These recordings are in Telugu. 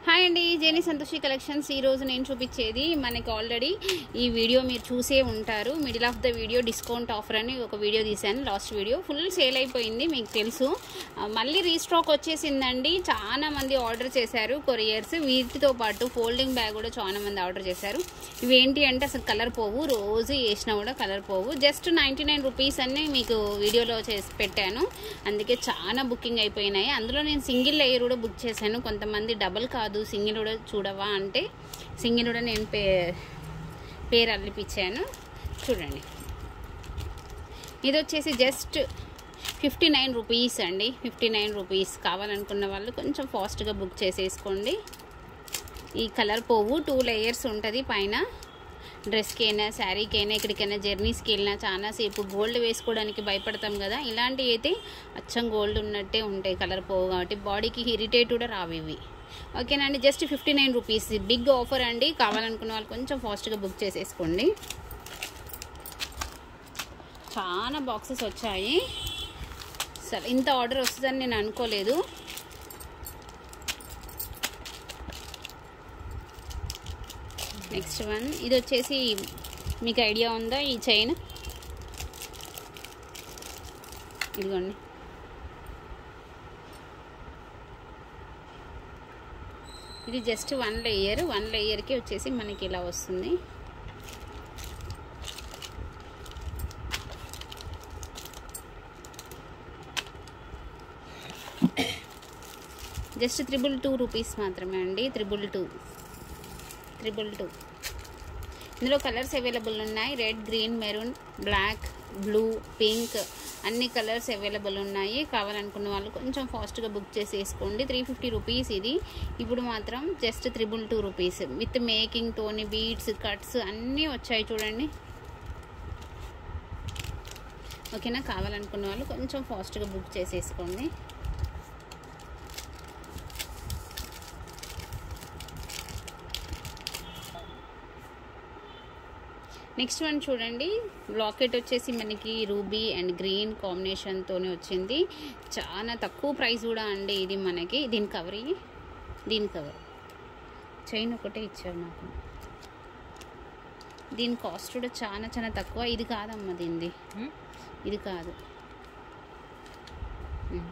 హాయ్ అండి జేని సంతోషి కలెక్షన్స్ ఈ రోజు నేను చూపించేది మనకి ఆల్రెడీ ఈ వీడియో మీరు చూసే ఉంటారు middle of the video discount offer అని ఒక వీడియో తీశాను లాస్ట్ వీడియో ఫుల్ సేల్ అయిపోయింది మీకు తెలుసు ఆ, మళ్ళీ రీస్టాక్ వచ్చేసిందండి చాలా మంది ఆర్డర్ చేశారు కొరియర్స్ వీటితో పాటు ఫోల్డింగ్ బ్యాగ్ కూడా చాలా మంది ఆర్డర్ చేశారు ఇవేంటి అంటే అసలు కలర్ పోవు రోజు వేసినా కూడా కలర్ పోవు జస్ట్ నైంటీ నైన్ రూపీస్ అని మీకు వీడియోలో చేసి పెట్టాను అందుకే చాలా బుకింగ్ అయిపోయినాయి అందులో నేను సింగిల్ లేయర్ కూడా బుక్ చేశాను కొంతమంది డబల్ కాదు సింగిల్ కూడా చూడవా అంటే సింగిల్ కూడా నేను పే పేరు అల్లిపించాను చూడండి ఇది వచ్చేసి జస్ట్ ఫిఫ్టీ నైన్ రూపీస్ అండి ఫిఫ్టీ నైన్ రూపీస్ కావాలనుకున్న వాళ్ళు కొంచెం ఫాస్ట్గా బుక్ చేసేసుకోండి ఈ కలర్ పోవు టూ లేయర్స్ ఉంటుంది పైన డ్రెస్కి అయినా శారీకి అయినా ఎక్కడికైనా జర్నీస్కి వెళ్ళినా చాలా సేపు గోల్డ్ వేసుకోవడానికి భయపడతాం కదా ఇలాంటివి అయితే అచ్చం గోల్డ్ ఉన్నట్టే ఉంటాయి కలర్ పోవు కాబట్టి బాడీకి ఇరిటేట్ కూడా రావు ఇవి ఓకేనండి just fifty nine rupees big offer అండి కావాలనుకున్న వాళ్ళు కొంచెం ఫాస్ట్గా బుక్ చేసేసుకోండి చాలా బాక్సెస్ వచ్చాయి సరే ఇంత ఆర్డర్ వస్తుందని నేను అనుకోలేదు నెక్స్ట్ వన్ ఇది వచ్చేసి మీకు ఐడియా ఉందా ఈ చైన్ ఇదిగోండి ఇది జస్ట్ వన్ లేయర్ వన్ లేయర్కి వచ్చేసి మనకి ఇలా వస్తుంది జస్ట్ త్రిబుల్ టూ రూపీస్ మాత్రమే అండి త్రిబుల్ టూ త్రిబుల్ టూ ఇందులో కలర్స్ అవైలబుల్ ఉన్నాయి red green maroon black blue pink అన్ని కలర్స్ అవైలబుల్ ఉన్నాయి కావాలనుకున్న వాళ్ళు కొంచెం ఫాస్ట్గా బుక్ చేసి వేసుకోండి త్రీ ఫిఫ్టీ రూపీస్ ఇది ఇప్పుడు మాత్రం just triple two rupees with making తోని బీడ్స్ కట్స్ అన్నీ వచ్చాయి చూడండి ఓకేనా కావాలనుకున్న వాళ్ళు కొంచెం ఫాస్ట్గా బుక్ చేసేసుకోండి నెక్స్ట్ వన్ చూడండి లాకెట్ వచ్చేసి మనకి రూబీ అండ్ గ్రీన్ కాంబినేషన్తోనే వచ్చింది చాలా తక్కువ ప్రైస్ కూడా అండి ఇది మనకి దీని కవర్ ఇయ్యి. దీని కవర్ చైన్ ఒకటే ఇచ్చారు నాకు దీని కాస్ట్ కూడా చాలా చాలా తక్కువ ఇది కాదమ్మా దీనిది ఇది కాదు ఉమ్.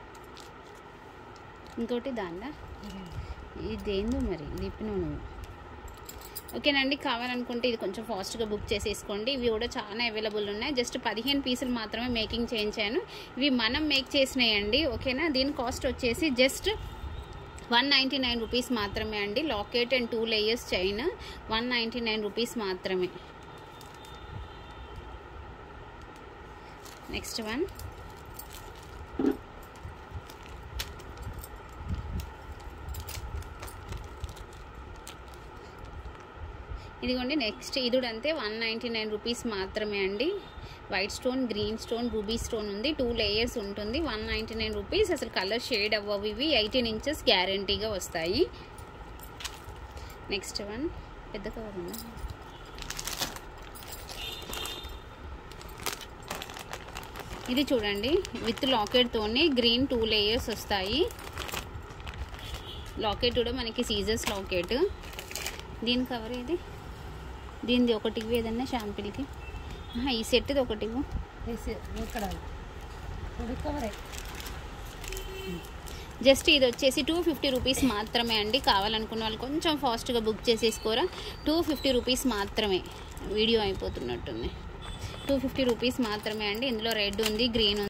ఇంకోటి దానిలా ఇదేందో మరి లిపినో నువ్వు ఓకేనండి కావాలనుకుంటే ఇది కొంచెం ఫాస్ట్గా బుక్ చేసేసుకోండి ఇవి కూడా చాలా అవైలబుల్ ఉన్నాయి జస్ట్ పదిహేను పీసులు మాత్రమే మేకింగ్ చేయించాను ఇవి మనం మేక్ చేసినాయండి ఓకేనా దీని కాస్ట్ వచ్చేసి just one ninety nine rupees మాత్రమే అండి locket and two layers chain one ninety nine rupees మాత్రమే నెక్స్ట్ వన్ ఇదిగోండి నెక్స్ట్ ఇది కూడా అంతే వన్ నైంటీ నైన్ రూపీస్ మాత్రమే అండి white stone green stone ruby stone ఉంది టూ లేయర్స్ ఉంటుంది వన్ నైంటీ నైన్ రూపీస్ అసలు కలర్ షేడ్ అవ్వవు ఇవి ఎయిటీన్ ఇంచెస్ గ్యారంటీగా వస్తాయి నెక్స్ట్ వన్ పెద్ద కవర్ ఉందా ఇది చూడండి విత్ లాకెట్తోని గ్రీన్ టూ లేయర్స్ వస్తాయి లాకెట్ కూడా మనకి సీజర్స్ లాకెట్ దీని కవర్ ఇది దీనిది ఒకటి ఇవ్వు ఏదన్నా షాంపిల్కి ఆహా, ఈ సెట్ది ఒకటి ఇవ్వు ఇక్కడ ఉడకవరే జస్ట్ ఇది వచ్చేసి టూ ఫిఫ్టీ రూపీస్ మాత్రమే అండి కావాలనుకున్న వాళ్ళు కొంచెం ఫాస్ట్గా బుక్ చేసేసుకోరా టూ ఫిఫ్టీ రూపీస్ మాత్రమే వీడియో అయిపోతున్నట్టుంది టూ ఫిఫ్టీ రూపీస్ మాత్రమే అండి ఇందులో రెడ్ ఉంది గ్రీన్ ఉంది